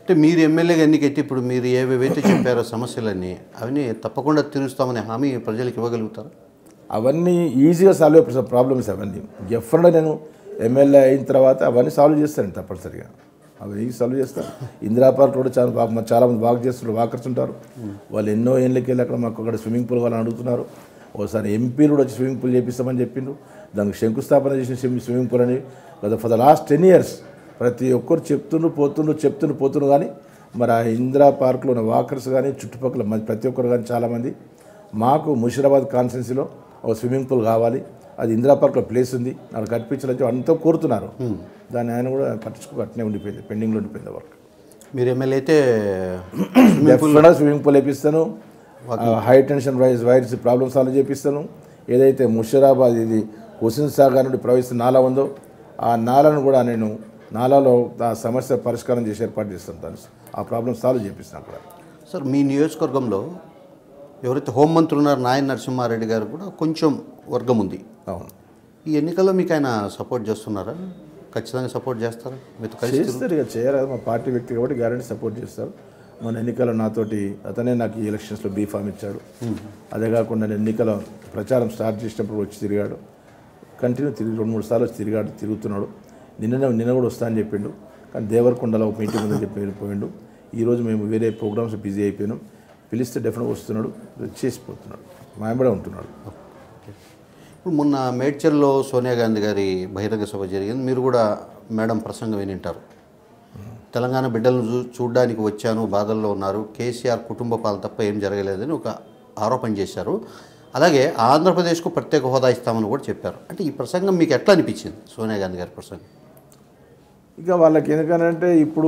అంటే మీరు ఎమ్మెల్యేగా ఎన్నికైతే ఇప్పుడు మీరు ఏవేవైతే చెప్పారో సమస్యలన్నీ అవన్నీ తప్పకుండా తీరుస్తామనే హామీ ప్రజలకు ఇవ్వగలుగుతారు అవన్నీ ఈజీగా సాల్వ్ అయ్యే ప్రాబ్లమ్స్ అవన్నీ డెఫినెట్గా నేను ఎమ్మెల్యే అయిన తర్వాత అవన్నీ సాల్వ్ చేస్తాను తప్పనిసరిగా అవన్నీ సాల్వ్ చేస్తాను ఇందిరా పార్క్ కూడా చాలా బాగా చాలా మంది వాక్ చేస్తుంటారు వాకర్స్ ఉంటారు వాళ్ళు ఎన్నో ఏళ్ళకి వెళ్ళి అక్కడ మాకు అక్కడ స్విమ్మింగ్ పూల్ వాళ్ళని అడుగుతున్నారు ఒకసారి ఎంపీలు కూడా వచ్చి స్విమ్మింగ్ పూల్ చేపిస్తామని చెప్పిండ్రు దానికి శంకుస్థాపన చేసిన స్విమ్మింగ్ స్విమ్మింగ్ పూల్ అని గత for the last ten years ప్రతి ఒక్కరు చెప్తుండ్రు పోతుండ్రు చెప్తుండ్రు పోతుండ్రు కానీ మరి ఆ ఇందిరా పార్క్లో ఉన్న వాకర్స్ కానీ చుట్టుపక్కల మంది ప్రతి ఒక్కరు కానీ చాలామంది మాకు ముషిరాబాద్ కాన్స్టిట్యున్సీలో ఒక స్విమ్మింగ్ పూల్ కావాలి అది ఇందిరా పార్క్లో ప్లేస్ ఉంది నాకు కట్టించాలని చెప్పి అంతా కోరుతున్నారు దాన్ని ఆయన కూడా పట్టించుకో అట్నే ఉండిపోయింది పెండింగ్లో ఉండిపోయింది వర్క్ మీరు ఎమ్మెల్యే అయితే డెఫినెట్గా స్విమ్మింగ్ పూల్ వేపిస్తాను high tension wires wires problem solve చేపిస్తాను ఏదైతే ముషిరాబాద్ ఇది హుసేన్ సాగర్ నుండి ప్రవహిస్తున్న నాలా ఉందో ఆ నాలను కూడా నేను నాలాలో ఆ సమస్య పరిష్కారం చేసి ఏర్పాటు చేస్తాను దాన్ని ఆ ప్రాబ్లమ్ సాల్వ్ చేపిస్తాను అక్కడ సార్ మీ నియోజకవర్గంలో ఎవరైతే హోంమంత్రి ఉన్నారో నాయన నరసింహారెడ్డి గారు కూడా కొంచెం వర్గం ఉంది అవును ఈ ఎన్నికల్లో మీకు ఆయన సపోర్ట్ చేస్తున్నారా ఖచ్చితంగా సపోర్ట్ చేస్తారా మీతో కలిసి చేస్తారు ఇక చేయరాదు మా పార్టీ వ్యక్తి కాబట్టి గ్యారంటీ సపోర్ట్ చేస్తారు మన ఎన్నికల్లో నాతోటి అతనే నాకు ఈ ఎలక్షన్స్లో బీ ఫామ్ ఇచ్చాడు అదే కాకుండా నేను ఎన్నికల ప్రచారం స్టార్ట్ చేసినప్పుడు వచ్చి తిరిగాడు కంటిన్యూ తిరిగి రెండు మూడు సార్లు వచ్చి తిరిగాడు తిరుగుతున్నాడు నిన్న నిన్న కూడా వస్తా అని చెప్పిండు కానీ దేవరకొండలో ఒక మీటింగ్ ఉందని చెప్పి వెళ్ళిపోయిండు ఈరోజు మేము వేరే ప్రోగ్రామ్స్ బిజీ అయిపోయినాం పిలిస్తే డెఫినెట్గా వస్తున్నాడు చేసిపోతున్నాడు మాయబడే ఉంటున్నాడు ఇప్పుడు మొన్న మేడ్చల్లో సోనియా గాంధీ గారి బహిరంగ సభ జరిగింది మీరు కూడా మేడం ప్రసంగం వినింటారు తెలంగాణ బిడ్డలను చూ చూడడానికి వచ్చాను బాధల్లో ఉన్నారు కేసీఆర్ కుటుంబ పాలన తప్ప ఏం జరగలేదని ఒక ఆరోపణ చేశారు అలాగే ఆంధ్రప్రదేశ్కు ప్రత్యేక హోదా ఇస్తామని కూడా చెప్పారు అంటే ఈ ప్రసంగం మీకు ఎట్లా అనిపించింది సోనియా గాంధీ గారి ప్రసంగం ఇక వాళ్ళకి ఎందుకనంటే ఇప్పుడు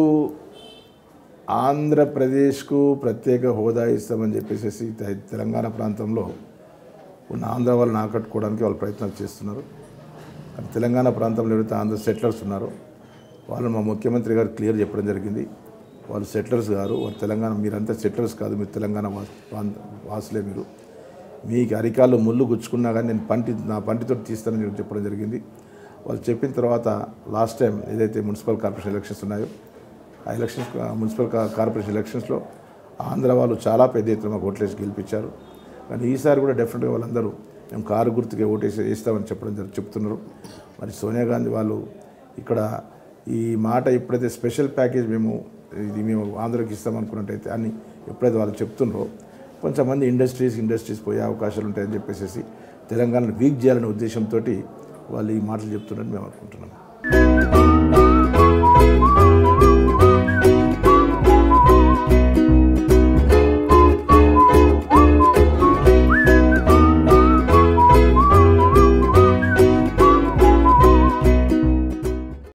ఆంధ్రప్రదేశ్కు ప్రత్యేక హోదా ఇస్తామని చెప్పేసి తె- తెలంగాణ ప్రాంతంలో ఉన్న ఆంధ్ర వాళ్ళని ఆకట్టుకోవడానికి వాళ్ళు ప్రయత్నాలు చేస్తున్నారు కానీ తెలంగాణ ప్రాంతంలో ఎవరైతే ఆంధ్ర సెటిలర్స్ ఉన్నారో వాళ్ళు మా ముఖ్యమంత్రి గారు క్లియర్ చెప్పడం జరిగింది వాళ్ళు సెటిలర్స్ గారు వాళ్ళు తెలంగాణ మీరంతా సెటిలర్స్ కాదు మీరు తెలంగాణ వాస్ ప్రాంత వాసులే మీరు మీకు అరికాల్లో ముళ్ళు గుచ్చుకున్నా కానీ నేను పంటి నా పంటితో తీస్తానని చెప్పి చెప్పడం జరిగింది వాళ్ళు చెప్పిన తర్వాత లాస్ట్ టైం ఏదైతే మున్సిపల్ కార్పొరేషన్ ఎలక్షన్స్ ఉన్నాయో ఆ ఎలక్షన్స్ మున్సిపల్ కా- కార్పొరేషన్ ఎలక్షన్స్లో ఆంధ్ర వాళ్ళు చాలా పెద్ద ఎత్తున మాకు ఓట్లేసి గెలిపించారు కానీ ఈసారి కూడా డెఫినెట్గా వాళ్ళందరూ మేము కారు గుర్తుకే ఓటేసి వేస్తామని చెప్పడం జరి- చెప్తున్నారు మరి సోనియా గాంధీ వాళ్ళు ఇక్కడ ఈ మాట ఎప్పుడైతే స్పెషల్ ప్యాకేజ్ మేము ఇది మేము ఆంధ్రకి ఇస్తామనుకున్నట్టయితే అని ఎప్పుడైతే వాళ్ళు చెప్తున్నారో కొంతమంది ఇండస్ట్రీస్ ఇండస్ట్రీస్ పోయే అవకాశాలు ఉంటాయని చెప్పేసి తెలంగాణను వీక్ చేయాలనే ఉద్దేశంతో వాళ్ళు ఈ మాటలు చెప్తున్నారని మేము అనుకుంటున్నాం